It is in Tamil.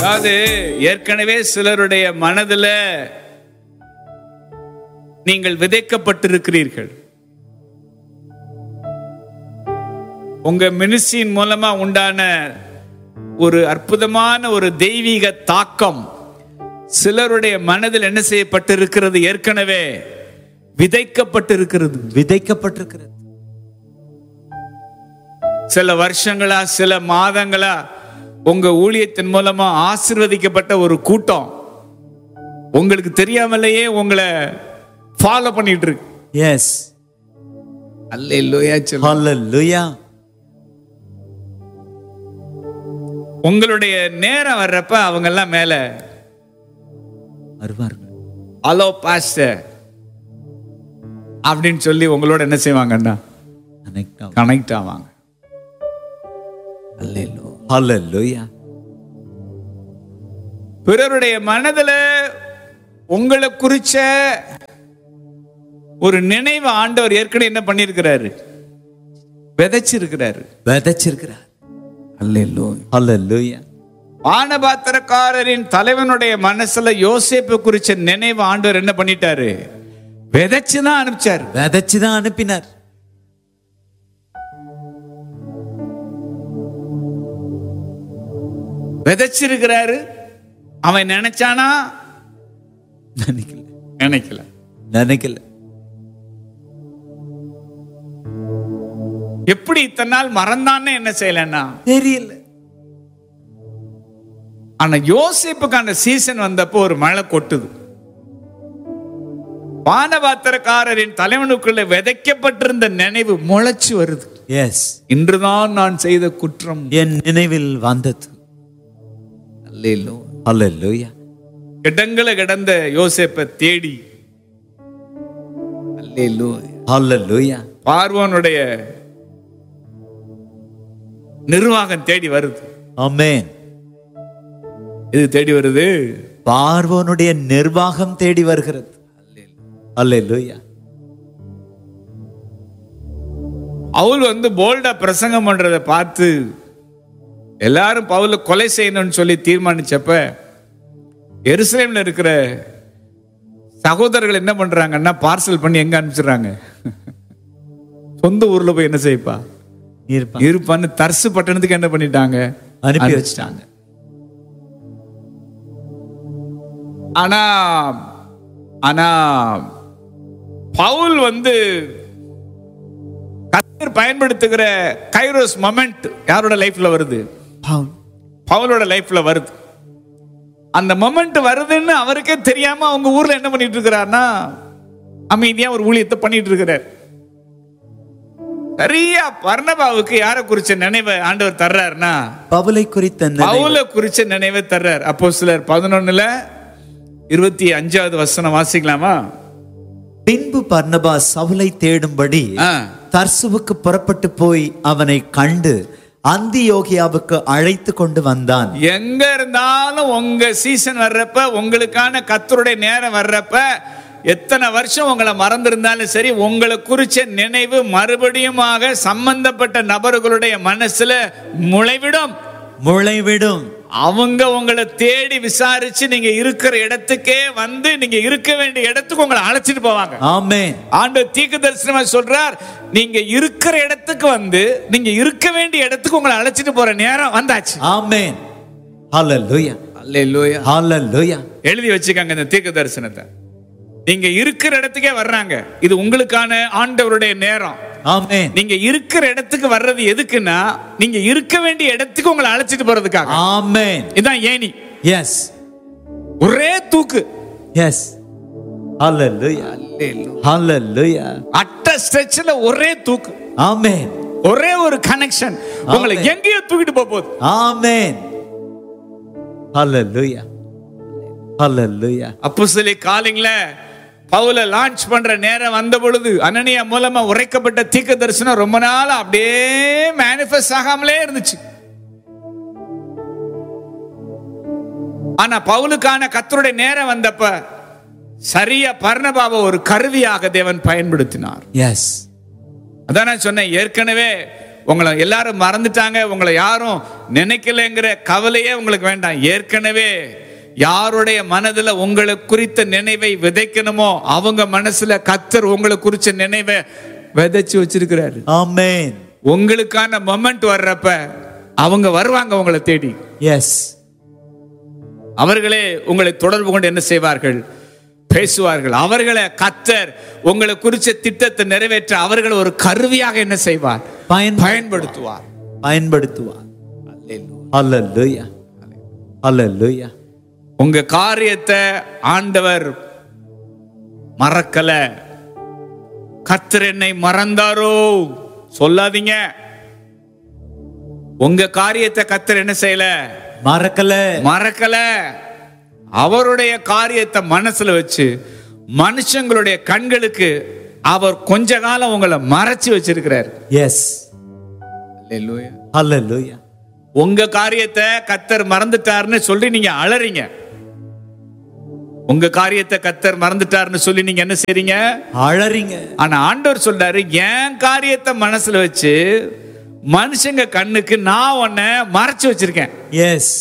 அதாவது ஏற்கனவே சிலருடைய மனதுல நீங்கள் விதைக்கப்பட்டிருக்கிறீர்கள் உங்க மினிஸ்ட்ரியின் மூலமா உண்டான ஒரு அற்புதமான ஒரு தெய்வீக தாக்கம் சிலருடைய மனதில் என்ன செய்யப்பட்டிருக்கிறது ஏற்கனவே விதைக்கப்பட்டிருக்கிறது விதைக்கப்பட்டிருக்கிறது சில வருஷங்களா சில மாதங்களா உங்க ஊழியத்தின் மூலமா ஆசிர்வதிக்கப்பட்ட ஒரு கூட்டம் உங்களுக்கு தெரியாமலேயே உங்களை ஃபாலோ பண்ணிட்டு இருக்கு எஸ் அல்லேலூயா சொல்லுங்க. ஹalleluya உங்களுடைய நேரம் வர்றப்ப அவங்க எல்லாம் மேல வருவார்கள் ஹலோ பாஸ்டர் அப்படின்னு சொல்லி உங்களோட என்ன செய்வாங்கன்னா கனெக்ட் கனெக்ட் ஆவாங்க அல்லேலூயா ஹalleluya பிறருடைய மனதுல உங்களை குறிச்ச ஒரு நினைவு ஆண்டவர் ஏற்கனவே என்ன பண்ணியிருக்கிறாரு விதைச்சிருக்கிறாரு விதைச்சிருக்கிறார் அல்லேலூயா ஹalleluya பானபாத்திரக்காரரின் தலைவனுடைய மனசுல யோசேப்பு குறிச்ச நினைவு ஆண்டவர் என்ன பண்ணிட்டாரு விதைச்சுதான் அனுப்பிச்சாரு விதைச்சு தான் அனுப்பினார் விதைச்சிருக்கிறாரு அவன் நினைச்சானா நினைக்கல நினைக்கல நினைக்கல எப்படி இத்தனை நாள் மறந்தான்னு என்ன செய்யலன்னா தெரியல ஆனா யோசிப்புக்கு அந்த சீசன் வந்தப்போ ஒரு மழை கொட்டுது பானபாத்திரக்காரரின் தலைவனுக்குள்ள விதைக்கப்பட்டிருந்த நினைவு முளைச்சு வருது எஸ் இன்றுதான் நான் செய்த குற்றம் என் நினைவில் வந்தது ஹalleluya இடங்களை கிடந்த யோசேப்பை தேடி அல்லேலூயா. ஹalleluya பார்வோனுடைய நிர்வாகம் தேடி வருது ஆமென் இது தேடி வருது பார்வோனுடைய நிர்வாகம் தேடி வருகிறது ஹalleluya பவுல் வந்து போல்டா பிரசங்கம் பண்றதை பார்த்து எல்லாரும் பவுல கொலை செய்யணும்னு சொல்லி தீர்மானிச்சப்ப எருசலேம்ல இருக்கிற சகோதரர்கள் என்ன பண்றாங்கன்னா பார்சல் பண்ணி எங்க அனுப்பிச்சிடுறாங்க சொந்த ஊர்ல போய் என்ன செய்ப்பா இருப்பான் இருப்பான்னு தர்சு பட்டணத்துக்கு என்ன பண்ணிட்டாங்க அனுப்பி வச்சுட்டாங்க ஆனா ஆனா பவுல் வந்து கர்த்தர் பயன்படுத்துகிற கைரோஸ் மொமெண்ட் யாரோட லைஃப்ல வருது பவுல் பவுலோட லைஃப்ல வருது அந்த மொமெண்ட் வருதுன்னு அவருக்கே தெரியாம அவங்க ஊர்ல என்ன பண்ணிட்டு இருக்கிறாருன்னா அமைதியா ஒரு ஊழியத்தை பண்ணிட்டு இருக்கிறார் சரியா பர்ணபாவுக்கு யாரை குறிச்ச நினைவை ஆண்டவர் தர்றாருன்னா பவுலை குறித்த நினைவு. பவுல குறிச்ச நினைவை தர்றார் அப்போ சிலர் பதினொன்னுல இருபத்தி அஞ்சாவது வசனம் வாசிக்கலாமா பின்பு பர்னபா சவுலை தேடும்படி ஆ. தர்சுவுக்கு புறப்பட்டு போய் அவனை கண்டு அந்தியோகியாவுக்கு அழைத்து கொண்டு வந்தான் எங்க இருந்தாலும் உங்க சீசன் வர்றப்ப உங்களுக்கான கத்தருடைய நேரம் வர்றப்ப எத்தனை வருஷம் உங்களை மறந்திருந்தாலும் சரி உங்களை குறிச்ச நினைவு மறுபடியுமாக சம்பந்தப்பட்ட நபர்களுடைய மனசுல முளைவிடும் முளைவிடும் அவங்க உங்களை தேடி விசாரிச்சு நீங்க இருக்கிற இடத்துக்கே வந்து நீங்க இருக்க வேண்டிய இடத்துக்கு உங்களை அழைச்சிட்டு போவாங்க ஆமென் ஆண்டு தீர்க்க தரிசனமா சொல்றார் நீங்க இருக்கிற இடத்துக்கு வந்து நீங்க இருக்க வேண்டிய இடத்துக்கு உங்களை அழைச்சிட்டு போற நேரம் வந்தாச்சு ஆமென் ஹalleluya அல்லேலூயா ஹalleluya எழுதி வச்சுக்கங்க இந்த தீர்க்க தரிசனத்தை நீங்க இருக்கிற இடத்துக்கே வர்றாங்க இது உங்களுக்கான ஆண்டவருடைய நேரம் ஆமென் நீங்க இருக்கிற இடத்துக்கு வர்றது எதுக்குன்னா நீங்க இருக்க வேண்டிய இடத்துக்கு உங்களை அழைச்சிட்டு போறதுக்காக ஆமென் இதான் ஏணி எஸ் ஒரே தூக்கு எஸ் ஹalleluya ஹalleluya அட்ட ஸ்ட்ரெச்ல ஒரே தூக்கு ஆமென் ஒரே ஒரு கனெக்ஷன் உங்களை Amen. எங்கேயோ தூக்கிட்டு போக போகுது ஆமென் ஹalleluya ஹalleluya அப்போ சொல்லி காலிங்ல பவுல லான்ச் பண்ற நேரம் வந்த பொழுது அனனியா மூலமா உரைக்கப்பட்ட தீர்க்க தரிசனம் ரொம்ப நாள் அப்படியே மேனிஃபெஸ்ட் ஆகாமலே இருந்துச்சு ஆனா பவுலுக்கான கத்தருடைய நேரம் வந்தப்ப சரியா பர்ணபாவை ஒரு கருவியாக தேவன் பயன்படுத்தினார் எஸ் அதான் நான் சொன்னேன் ஏற்கனவே உங்களை எல்லாரும் மறந்துட்டாங்க உங்களை யாரும் நினைக்கலைங்கிற கவலையே உங்களுக்கு வேண்டாம் ஏற்கனவே யாருடைய மனதுல உங்களை குறித்த நினைவை விதைக்கணுமோ அவங்க மனசுல கத்தர் உங்களை குறிச்ச நினைவை விதைச்சு வச்சிருக்கிறாரு ஆமென் உங்களுக்கான மொமெண்ட் வர்றப்ப அவங்க வருவாங்க உங்களை தேடி எஸ் அவர்களே உங்களை தொடர்பு கொண்டு என்ன செய்வார்கள் பேசுவார்கள் அவர்களை கத்தர் உங்களை குறிச்ச திட்டத்தை நிறைவேற்ற அவர்களை ஒரு கருவியாக என்ன செய்வார் பயன் பயன்படுத்துவார் பயன்படுத்துவார் அல்லேலூயா அல்லேலூயா உங்க காரியத்தை ஆண்டவர் மறக்கல கத்தர் என்னை மறந்தாரோ சொல்லாதீங்க உங்க காரியத்தை கத்தர் என்ன செய்யல மறக்கல மறக்கல அவருடைய காரியத்தை மனசுல வச்சு மனுஷங்களுடைய கண்களுக்கு அவர் கொஞ்ச காலம் உங்களை மறைச்சு வச்சிருக்கிறார் எஸ் அல்லேலூயா உங்க காரியத்தை கத்தர் மறந்துட்டாருன்னு சொல்லி நீங்க அலறீங்க உங்க காரியத்தை கத்தர் மறந்துட்டாருன்னு சொல்லி நீங்க என்ன செய்றீங்க அழறீங்க ஆனா ஆண்டவர் சொல்றாரு என் காரியத்தை மனசுல வச்சு மனுஷங்க கண்ணுக்கு நான் உன்னை மறைச்சு வச்சிருக்கேன் எஸ்